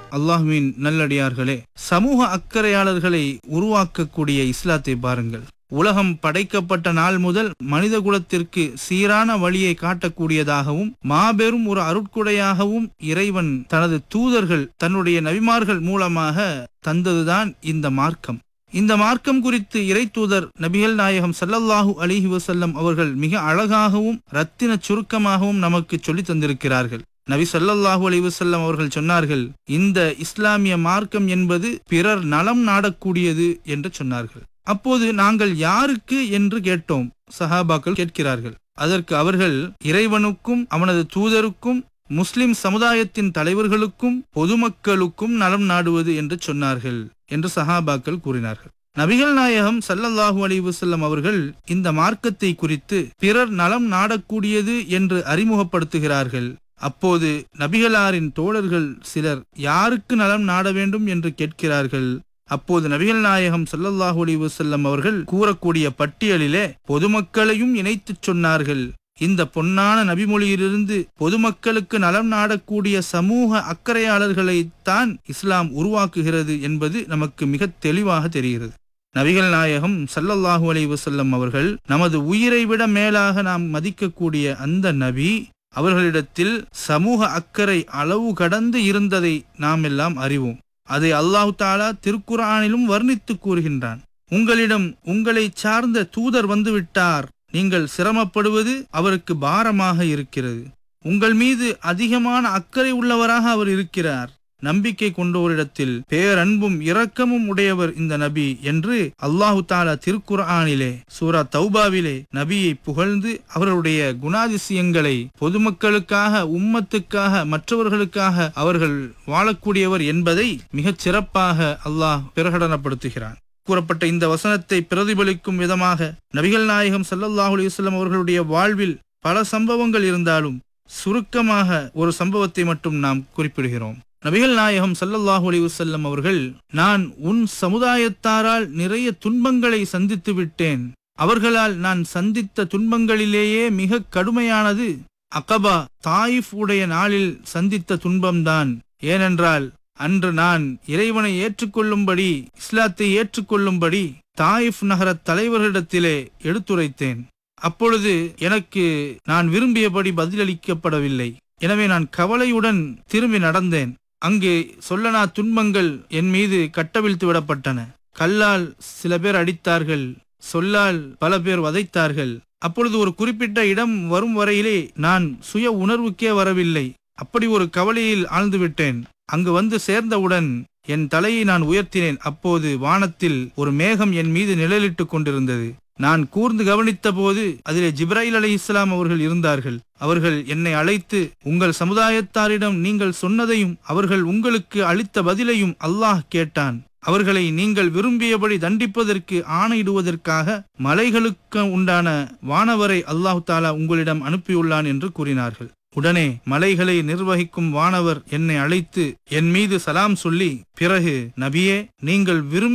அல்லாஹ்வின் நல்லடியார்களே சமூக அக்கறையாளர்களை உருவாக்கக்கூடிய இஸ்லாத்தை பாருங்கள் உலகம் படைக்கப்பட்ட நாள் முதல் மனித குலத்திற்கு சீரான வழியை காட்டக்கூடியதாகவும் மாபெரும் ஒரு அருட்குடையாகவும் இறைவன் தனது தூதர்கள் தன்னுடைய நபிமார்கள் மூலமாக தந்ததுதான் இந்த மார்க்கம் இந்த மார்க்கம் குறித்து இறை தூதர் நபிகள் நாயகம் ஸல்லல்லாஹு அலிஹி வசல்லம் அவர்கள் மிக அழகாகவும் ரத்தின சுருக்கமாகவும் நமக்கு சொல்லித் தந்திருக்கிறார்கள் நபி ஸல்லல்லாஹு அலைஹி வஸல்லம் அவர்கள் சொன்னார்கள் இந்த இஸ்லாமிய மார்க்கம் என்பது பிறர் நலம் நாடக்கூடியது என்று சொன்னார்கள் அப்போது நாங்கள் யாருக்கு என்று கேட்டோம் சஹாபாக்கள் கேட்கிறார்கள் அதற்கு அவர்கள் இறைவனுக்கும் அவனது தூதருக்கும் முஸ்லிம் சமுதாயத்தின் தலைவர்களுக்கும் பொதுமக்களுக்கும் நலம் நாடுவது என்று சொன்னார்கள் என்று சஹாபாக்கள் கூறினார்கள் நபிகள் நாயகம் ஸல்லல்லாஹு அலைஹி வஸல்லம் அவர்கள் இந்த மார்க்கத்தை குறித்து பிறர் நலம் நாடக்கூடியது என்று அறிமுகப்படுத்துகிறார்கள் அப்போது நபிகளாரின் தோழர்கள் சிலர் யாருக்கு நலம் நாட வேண்டும் என்று கேட்கிறார்கள் அப்போது நபிகள் நாயகம் ஸல்லல்லாஹு அலைஹி வஸல்லம் அவர்கள் கூறக்கூடிய பட்டியலிலே பொதுமக்களையும் இணைத்துச் சொன்னார்கள் இந்த பொன்னான நபிமொழியிலிருந்து பொதுமக்களுக்கு நலம் நாடக்கூடிய சமூக அக்கறையாளர்களைத்தான் இஸ்லாம் உருவாக்குகிறது என்பது நமக்கு மிக தெளிவாக தெரிகிறது நபிகள் நாயகம் ஸல்லல்லாஹு அலைஹி வஸல்லம் அவர்கள் நமது உயிரை விட மேலாக நாம் மதிக்கக்கூடிய அந்த நபி அவர்களிடத்தில் சமூக அக்கறை அளவு கடந்து இருந்ததை நாம் எல்லாம் அறிவோம் அதை அல்லாஹு தாலா திருக்குரானிலும் வர்ணித்து கூறுகின்றான் உங்களிடம் உங்களை சார்ந்த தூதர் வந்துவிட்டார் நீங்கள் சிரமப்படுவது அவருக்கு பாரமாக இருக்கிறது உங்கள் மீது அதிகமான அக்கறை உள்ளவராக அவர் இருக்கிறார் நம்பிக்கை கொண்டோரிடத்தில் பேரன்பும் இரக்கமும் உடையவர் இந்த நபி என்று அல்லாஹு தாலா திருக்குர்ஆனிலே சூரா தௌபாவிலே நபியை புகழ்ந்து அவர்களுடைய குணாதிசயங்களை பொதுமக்களுக்காக உம்மத்துக்காக மற்றவர்களுக்காக அவர்கள் வாழக்கூடியவர் என்பதை மிகச் சிறப்பாக அல்லாஹ் பிரகடனப்படுத்துகிறான் கூறப்பட்ட இந்த வசனத்தை பிரதிபலிக்கும் விதமாக நபிகள் நாயகம் ஸல்லல்லாஹு அலைஹி வஸல்லம் அவர்களுடைய வாழ்வில் பல சம்பவங்கள் இருந்தாலும் சுருக்கமாக ஒரு சம்பவத்தை மட்டும் நாம் குறிப்பிடுகிறோம் நபிகள் நாயகம் ஸல்லல்லாஹு அலைஹி வஸல்லம் அவர்கள் நான் உன் சமுதாயத்தாரால் நிறைய துன்பங்களை சந்தித்து விட்டேன் அவர்களால் நான் சந்தித்த துன்பங்களிலேயே மிக கடுமையானது அகபா தாயிஃப் உடைய நாளில் சந்தித்த துன்பம்தான் ஏனென்றால் அன்று நான் இறைவனை ஏற்றுக்கொள்ளும்படி இஸ்லாத்தை ஏற்றுக்கொள்ளும்படி தாயிஃப் நகர தலைவர்களிடத்திலே எடுத்துரைத்தேன் அப்பொழுது எனக்கு நான் விரும்பியபடி பதிலளிக்கப்படவில்லை எனவே நான் கவலையுடன் திரும்பி நடந்தேன் அங்கு சொல்லனா துன்பங்கள் என் மீது கட்டவிழ்த்து விடப்பட்டன கல்லால் சில பேர் அடித்தார்கள் சொல்லால் பல பேர் வதைத்தார்கள் அப்பொழுது ஒரு குறிப்பிட்ட இடம் வரும் வரையிலே நான் சுய உணர்வுக்கே வரவில்லை அப்படி ஒரு கவலையில் ஆழ்ந்து விட்டேன் அங்கு வந்து சேர்ந்தவுடன் என் தலையை நான் உயர்த்தினேன் அப்போது வானத்தில் ஒரு மேகம் என் மீது நிழலிட்டுக் கொண்டிருந்தது நான் கூர்ந்து கவனித்த போது அதிலே ஜிப்ராயில் அலி இஸ்லாம் அவர்கள் இருந்தார்கள் அவர்கள் என்னை அழைத்து உங்கள் சமுதாயத்தாரிடம் நீங்கள் சொன்னதையும் அவர்கள் உங்களுக்கு அளித்த பதிலையும் அல்லாஹ் கேட்டான் அவர்களை நீங்கள் விரும்பியபடி தண்டிப்பதற்கு ஆணையிடுவதற்காக மலைகளுக்கு உண்டான வானவரை அல்லாஹு தாலா உங்களிடம் அனுப்பியுள்ளான் என்று கூறினார்கள் உடனே மலைகளை நிர்வகிக்கும் வானவர் என்னை அழைத்து என் மீது சலாம் சொல்லி பிறகு நபியே நீங்கள் விரும்பி